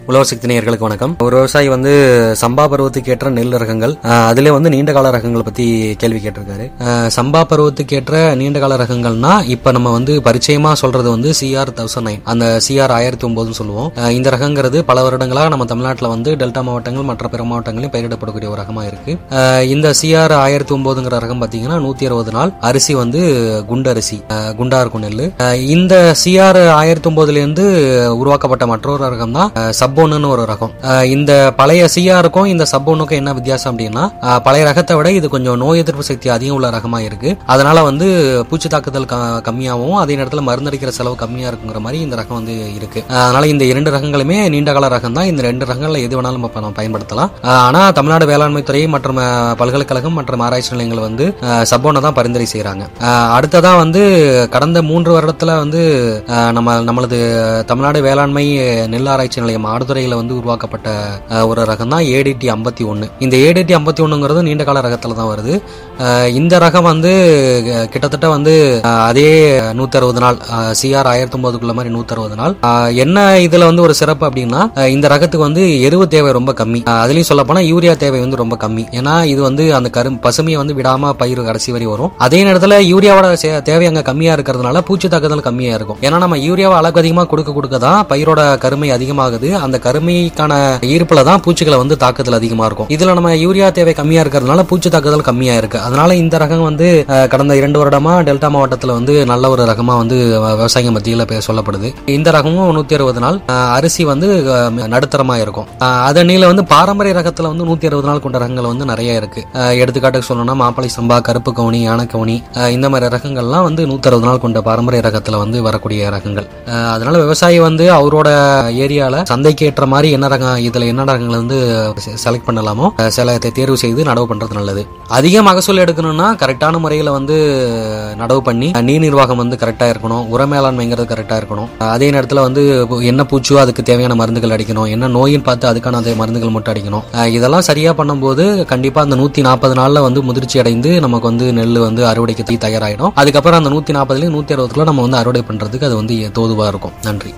உழவர் சக்தி நேயர்களுக்கு வணக்கம் ஒரு விவசாயி வந்து சம்பா பருவத்துக்கு ஏற்ற நெல் ரகங்கள் அஹ், அதிலே வந்து நீண்ட கால ரகங்களை பத்தி கேள்வி கேட்டிருக்காரு அஹ், சம்பா பருவத்துக்கு ஏற்ற நீண்ட கால ரகங்கள்னா இப்ப நம்ம வந்து பரிச்சயமா சொல்றது வந்து சிஆர் தௌசண்ட் நைன் அந்த சிஆர் ஆயிரத்தி ஒன்பதுன்னு சொல்லுவோம் அஹ், இந்த ரகங்கிறது பல வருடங்களாக நம்ம தமிழ்நாட்டில் வந்து டெல்டா மாவட்டங்கள் மற்ற பிற மாவட்டங்களையும் பயிரிடப்படக்கூடிய ஒரு ரகமா இருக்கு அஹ், இந்த சிஆர் ஆயிரத்தி ஒன்பதுங்கிற ரகம் பாத்தீங்கன்னா நூத்தி அறுபது நாள் அரிசி வந்து குண்டு அரிசி அஹ், குண்டா இருக்கும் நெல் அஹ், இந்த சிஆர் ஆயிரத்தி ஒன்பதுல இருந்து உருவாக்கப்பட்ட மற்றொரு ரகம் தான் சப்போனுன்னு ஒரு ரகம் அஹ், இந்த பழைய சிஆருக்கும் இந்த சப்போனுக்கும் என்ன வித்தியாசம் அப்படின்னா அஹ், பழைய ரகத்தை விட இது கொஞ்சம் நோய் எதிர்ப்பு சக்தி அதிகம் உள்ள ரகமா இருக்கு அதனால வந்து பூச்சி தாக்குதல் க- கம்மியாகவும் அதே நேரத்தில் மருந்தடிக்கிற செலவு கம்மியா இருக்குங்கிற மாதிரி இந்த ரகம் வந்து இருக்கு அஹ், அதனால இந்த இரண்டு ரகங்களுமே நீண்ட கால ரகம் தான் இந்த ரெண்டு ரகங்கள்ல எது வேணாலும் நம்ம ப- பயன்படுத்தலாம் அஹ், ஆனா தமிழ்நாடு வேளாண்மை துறை மற்றும் அஹ், பல்கலைக்கழகம் மற்றும் ஆராய்ச்சி நிலையங்கள் வந்து அஹ், சப்போனை தான் பரிந்துரை செய்யறாங்க அடுத்ததா வந்து கடந்த மூன்று வருடத்துல வந்து அஹ், நம்ம நம்மளது தமிழ்நாடு வேளாண்மை நெல் ஆராய்ச்சி நிலையம் ஆடுதுறையில வந்து உருவாக்கப்பட்ட அஹ், ஒரு ரகம் தான் ஏடிடி ஐம்பத்தி ஒன்னு இந்த ஏடிடி ஐம்பத்தி ஒண்ணுங்கிறது நீண்ட கால ரகத்துல தான் வருது அஹ், இந்த ரகம் வந்து அஹ், கிட்டத்தட்ட வந்து அஹ், அதே நூத்தி அறுபது நாள் சிஆர் ஆயிரத்தி ஒன்பதுக்குள்ள மாதிரி நூத்தி அறுபது நாள் அஹ், என்ன இதுல வந்து ஒரு சிறப்பு அப்படின்னா அஹ், இந்த ரகத்துக்கு வந்து எருவு தேவை ரொம்ப கம்மி அஹ், அதுலயும் சொல்ல போனா யூரியா தேவை வந்து ரொம்ப கம்மி ஏன்னா இது வந்து அந்த கரும் பசுமையை வந்து விடாம பயிர் கடைசி வரை வரும் அதே நேரத்துல யூரியாவோட சே- தேவை அங்க கம்மியா இருக்கிறதுனால பூச்சி தாக்குதல் கம்மியா இருக்கும் ஏன்னா நம்ம யூரியாவை அளவுக்கு அதிகமா கொடுக்க கொடுக்க தான் பயிரோட கருமை அதிகமாகுது அந்த கருமைக்கான ஈர்ப்புல தான் பூச்சிகளை வந்து தாக்குதல் அதிகமா இருக்கும் இதுல நம்ம யூரியா தேவை கம்மியா இருக்கிறதுனால பூச்சி தாக்குதல் கம்மியா இருக்கு அதனால இந்த ரகம் வந்து அஹ், கடந்த இரண்டு வருடமா டெல்டா மாவட்டத்துல வந்து நல்ல ஒரு ரகமா வந்து வ- விவசாயிங்க மத்தியில பே- சொல்லப்படுது இந்த ரகமும் நூத்தி அறுபது நாள் அஹ், அரிசி வந்து அஹ், நடுத்தரமா இருக்கும் அஹ், அதனில வந்து பாரம்பரிய ரகத்துல வந்து நூத்தி அறுபது நாள் கொண்ட ரகங்கள் வந்து நிறைய இருக்கு அஹ், எடுத்துக்காட்டுக்கு சொல்லணும்னா மாப்பிளை சம்பா கருப்பு கவுனி யானை கவுனி அஹ், இந்த மாதிரி ரகங்கள்லாம் வந்து நூத்தி அறுபது நாள் கொண்ட பாரம்பரிய ரகத்துல வந்து வரக்கூடிய ரகங்கள் அஹ், அதனால விவசாயி வந்து அவரோட ஏரியால சந்தைக்கு ஏற்ற மாதிரி என்ன ரகம் இதுல என்ன ரகங்களை வந்து செலக்ட் பண்ணலாமோ அஹ், சில தே- தேர்வு செய்து நடவு பண்றது நல்லது அதிக மகசூல் எடுக்கணும்னா கரெக்டான முறையில வந்து நடவு பண்ணி அஹ், நீர் நிர்வாகம் வந்து கரெக்டா இருக்கணும் உர மேலாண்மைங்கிறது கரெக்டா இருக்கணும் அஹ், அதே நேரத்துல வந்து என்ன பூச்சியோ அதுக்கு தேவையான மருந்துகள் அடிக்கணும் என்ன நோயின்னு பார்த்து அதுக்கான அதே மருந்துகள் மட்டும் அடிக்கணும் அஹ், இதெல்லாம் சரியா பண்ணும்போது கண்டிப்பா அந்த நூத்தி நாற்பது நாள்ல வந்து முதிர்ச்சி அடைந்து நமக்கு வந்து நெல் வந்து அறுவடைக்கு தயாராயிடும் அதுக்கப்புறம் அந்த நூத்தி நாற்பதுலயும் நூத்தி அறுபதுக்குள்ள நம்ம வந்து அறுவடை பண்றதுக்கு அது வந்து தோதுவா இருக்கும் நன்றி